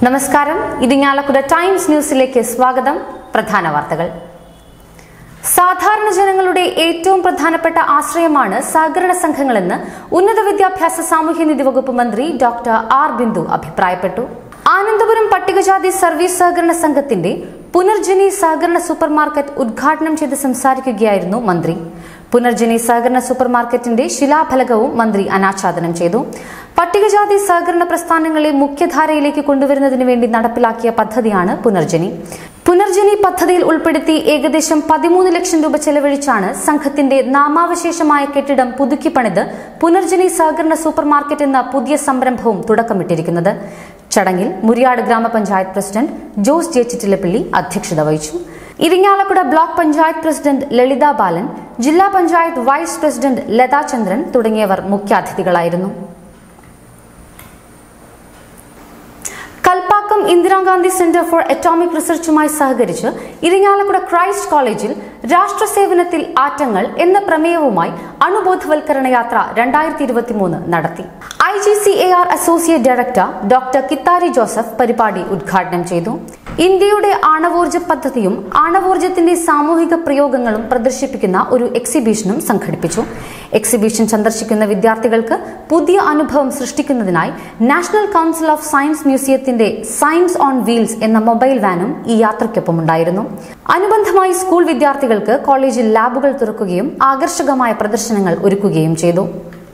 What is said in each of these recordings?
നമസ്കാരം ഇരിങ്ങാലക്കുട ടൈംസ് ന്യൂസിലേക്ക് സ്വാഗതം പ്രധാന വാർത്തകൾ സാധാരണ ജനങ്ങളുടെ ഏറ്റവും പ്രധാനപ്പെട്ട ആശ്രയമാണ് സഹകരണ സംഘങ്ങളെന്ന് ഉന്നത വിദ്യാഭ്യാസ സാമൂഹ്യനീതി വകുപ്പ് മന്ത്രി ഡോക്ടർ ആർ ബിന്ദു അഭിപ്രായപ്പെട്ടു ആനന്ദപുരം പട്ടികജാതി സർവീസ് സഹകരണ സംഘത്തിന്റെ പുനർജനി സഹകരണ സൂപ്പർ മാർക്കറ്റ് ഉദ്ഘാടനം ചെയ്ത് സംസാരിക്കുകയായിരുന്നു മന്ത്രി പുനർജനി സഹകരണ സൂപ്പർ മാർക്കറ്റിന്റെ ശിലാഫലകവും മന്ത്രി അനാച്ഛാദനം ചെയ്തു പട്ടികജാതി സഹകരണ പ്രസ്ഥാനങ്ങളെ മുഖ്യധാരയിലേക്ക് കൊണ്ടുവരുന്നതിന് വേണ്ടി നടപ്പിലാക്കിയ പദ്ധതിയാണ് പുനർജനി പുനർജനി പദ്ധതിയിൽ ഉൾപ്പെടുത്തി ഏകദേശം പതിമൂന്ന് ലക്ഷം രൂപ ചെലവഴിച്ചാണ് സംഘത്തിന്റെ നാമാവശേഷമായ കെട്ടിടം പുതുക്കിപ്പണിത് പുനർജനി സഹകരണ സൂപ്പർ മാർക്കറ്റ് എന്ന പുതിയ സംരംഭവും തുടക്കമിട്ടിരിക്കുന്നത് ചടങ്ങിൽ മുരിയാട് ഗ്രാമപഞ്ചായത്ത് പ്രസിഡന്റ് ജോസ് ജെ ചിറ്റിലപ്പള്ളി അധ്യക്ഷത വഹിച്ചു ഇരിങ്ങാലക്കുട ബ്ലോക്ക് പഞ്ചായത്ത് പ്രസിഡന്റ് ലളിത ബാലൻ ജില്ലാ പഞ്ചായത്ത് വൈസ് പ്രസിഡന്റ് ലതാ ചന്ദ്രൻ തുടങ്ങിയവർ മുഖ്യാതിഥികളായിരുന്നു Kalpakkam Indira Gandhi centre for atomic റിസർച്ചുമായി സഹകരിച്ച് ഇരിങ്ങാലക്കുട ക്രൈസ്റ്റ് കോളേജിൽ രാഷ്ട്ര സേവനത്തിൽ ആറ്റങ്ങൾ എന്ന പ്രമേയവുമായി അണുബോധവൽക്കരണ യാത്ര രണ്ടായിരത്തി ഇരുപത്തിമൂന്ന് നടത്തി I G C A R associate director doctor Kithari Joseph പരിപാടി ഉദ്ഘാടനം ചെയ്തു ഇന്ത്യയുടെ ആണവോർജ പദ്ധതിയും ആണവോർജത്തിന്റെ സാമൂഹിക പ്രയോഗങ്ങളും പ്രദർശിപ്പിക്കുന്ന ഒരു എക്സിബിഷനും സംഘടിപ്പിച്ചു എക്സിബിഷൻ സന്ദർശിക്കുന്ന വിദ്യാർത്ഥികൾക്ക് പുതിയ അനുഭവം സൃഷ്ടിക്കുന്നതിനായി നാഷണൽ കൌൺസിൽ ഓഫ് സയൻസ് മ്യൂസിയത്തിന്റെ സയൻസ് ഓൺ വീൽസ് എന്ന മൊബൈൽ വാനും ഈ യാത്രയ്ക്കൊപ്പമുണ്ടായിരുന്നു അനുബന്ധമായി സ്കൂൾ വിദ്യാർത്ഥികൾക്ക് കോളേജിൽ ലാബുകൾ തുറക്കുകയും ആകർഷകമായ പ്രദർശനങ്ങൾ ഒരുക്കുകയും ചെയ്തു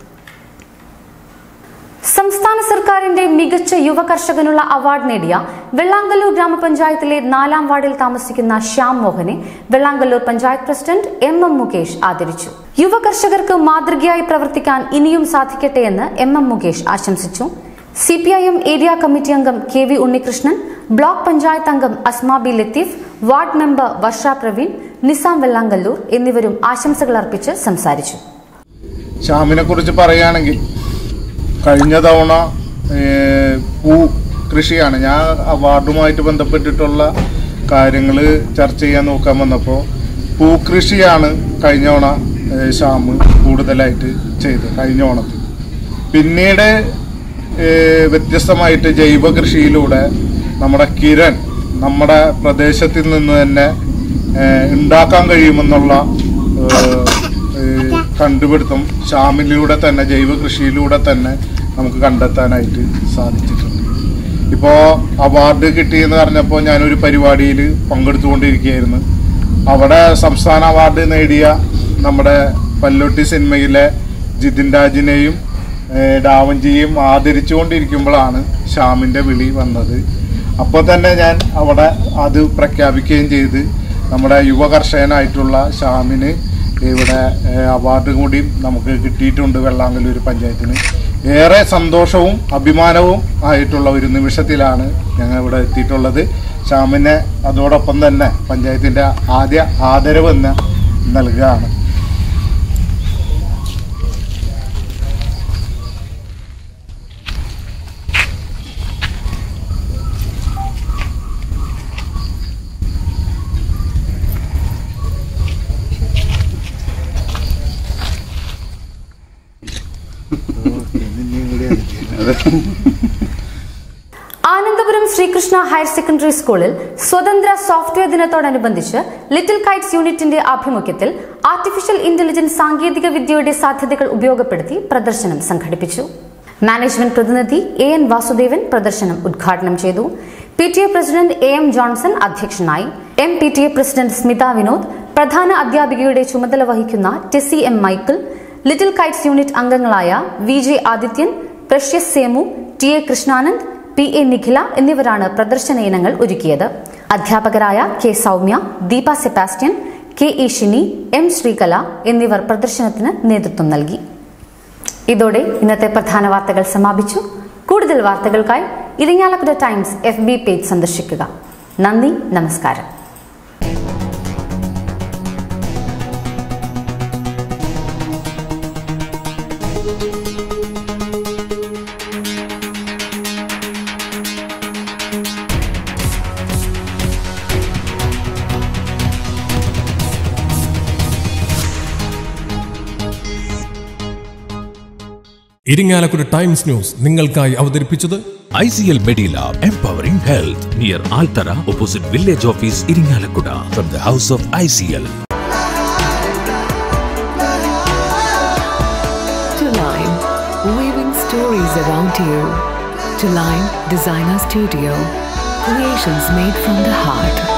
സംസ്ഥാന സർക്കാരിന്റെ മികച്ച യുവ കർഷകനുള്ള അവാർഡ് നേടിയ വെള്ളാങ്കല്ലൂർ ഗ്രാമപഞ്ചായത്തിലെ നാലാം വാർഡിൽ താമസിക്കുന്ന ശ്യാം മോഹനെ Vellangallur panchayat president M M Mukesh ആദരിച്ചു യുവ കർഷകർക്ക് മാതൃകയായി പ്രവർത്തിക്കാൻ ഇനിയും സാധിക്കട്ടെ എന്ന് എം എം മുകേഷ് ആശംസിച്ചു C P I M area committee അംഗം K V Unnikrishnan block panchayat അംഗം Asma B Latheef ward member Varsha Praveen Nizam Vellangallur എന്നിവരും ആശംസകൾ അർപ്പിച്ച് സംസാരിച്ചു ശ്യാമിനെ കുറിച്ച് പറയുകയാണെങ്കിൽ കഴിഞ്ഞ തവണ ഏഹ്, പൂ കൃഷിയാണ് ഞാൻ അവാർഡുമായിട്ട് ബന്ധപ്പെട്ടിട്ടുള്ള കാര്യങ്ങൾ ചർച്ച ചെയ്യാൻ നോക്കാൻ വന്നപ്പോൾ പൂക്കൃഷിയാണ് കഴിഞ്ഞ ഓണ ഏഹ്, ശ്യാമ് കൂടുതലായിട്ട് ചെയ്തത് കഴിഞ്ഞ ഓണത്തിൽ പിന്നീട് ഏഹ്, വ്യത്യസ്തമായിട്ട് ജൈവ കൃഷിയിലൂടെ നമ്മുടെ കിരൺ നമ്മുടെ പ്രദേശത്തിൽ നിന്ന് തന്നെ ഏഹ്, ഉണ്ടാക്കാൻ കഴിയുമെന്നുള്ള ഏഹ്, ഏഹ് കണ്ടുപിടുത്തം ഷാമിലൂടെ തന്നെ ജൈവ കൃഷിയിലൂടെ തന്നെ നമുക്ക് കണ്ടെത്താനായിട്ട് സാധിച്ചിട്ടുണ്ട് ഇപ്പോൾ അവാർഡ് കിട്ടിയെന്ന് പറഞ്ഞപ്പോൾ ഞാനൊരു പരിപാടിയിൽ പങ്കെടുത്തുകൊണ്ടിരിക്കുകയായിരുന്നു അവിടെ സംസ്ഥാന അവാർഡ് നേടിയ നമ്മുടെ പല്ലൊട്ടി സിനിമയിലെ ജിതിൻ രാജിനെയും ഏഹ് ഡാവഞ്ചിയും ആദരിച്ചുകൊണ്ടിരിക്കുമ്പോഴാണ് ഷാമിൻ്റെ വിളി വന്നത് അപ്പോൾ തന്നെ ഞാൻ അവിടെ അത് പ്രഖ്യാപിക്കുകയും ചെയ്ത് നമ്മുടെ യുവ കർഷകനായിട്ടുള്ള ഷാമിന് ഇവിടെ ഏഹ്, അവാർഡ് കൂടി നമുക്ക് കിട്ടിയിട്ടുണ്ട് വെള്ളാങ്കല്ലൂർ പഞ്ചായത്തിന് ഏറെ സന്തോഷവും അഭിമാനവും ആയിട്ടുള്ള ഒരു നിമിഷത്തിലാണ് ഞങ്ങൾ ഇവിടെ എത്തിയിട്ടുള്ളത് ഷാമിനെ അതോടൊപ്പം തന്നെ പഞ്ചായത്തിൻ്റെ ആദ്യ ആദരവ് എന്ന് നൽകുകയാണ് ആനന്ദപുരം ശ്രീകൃഷ്ണ ഹയർ സെക്കൻഡറി സ്കൂളിൽ സ്വതന്ത്ര സോഫ്റ്റ്വെയർ ദിനത്തോടനുബന്ധിച്ച് ലിറ്റിൽ കൈറ്റ്സ് യൂണിറ്റിന്റെ ആഭിമുഖ്യത്തിൽ ആർട്ടിഫിഷ്യൽ ഇന്റലിജൻസ് സാങ്കേതിക വിദ്യയുടെ സാധ്യതകൾ ഉപയോഗപ്പെടുത്തി പ്രദർശനം സംഘടിപ്പിച്ചു മാനേജ്മെന്റ് പ്രതിനിധി എ എൻ വാസുദേവൻ പ്രദർശനം ഉദ്ഘാടനം ചെയ്തു P T A president A M Johnson അധ്യക്ഷനായി M P T A president Smitha Vinod പ്രധാന അധ്യാപികയുടെ ചുമതല വഹിക്കുന്ന Tessy M Michael Little Kites unit അംഗങ്ങളായ V J Adithyan Precious Semu T A Krishnanand P A Nikhila എന്നിവരാണ് പ്രദർശന ഇനങ്ങൾ ഒരുക്കിയത് അധ്യാപകരായ K Soumya Deepa Sebastian K E Shini M Sreekala എന്നിവർ പ്രദർശനത്തിന് നേതൃത്വം നൽകി ഇതോടെ ഇന്നത്തെ പ്രധാന വാർത്തകൾ സമാപിച്ചു കൂടുതൽ വാർത്തകൾക്കായി Irinjalakuda Times F B page സന്ദർശിക്കുക നന്ദി നമസ്കാരം ഇരിങ്ങാലക്കുട ടൈംസ് ന്യൂസ് നിങ്ങൾക്കായി അവതരിപ്പിച്ചത് ICL Medilab Empowering Health near Altara opposite Village Office Iringalakkuda from the House of ICL. To Line, weaving stories around you. To Line Designer Studio, creations made from the heart.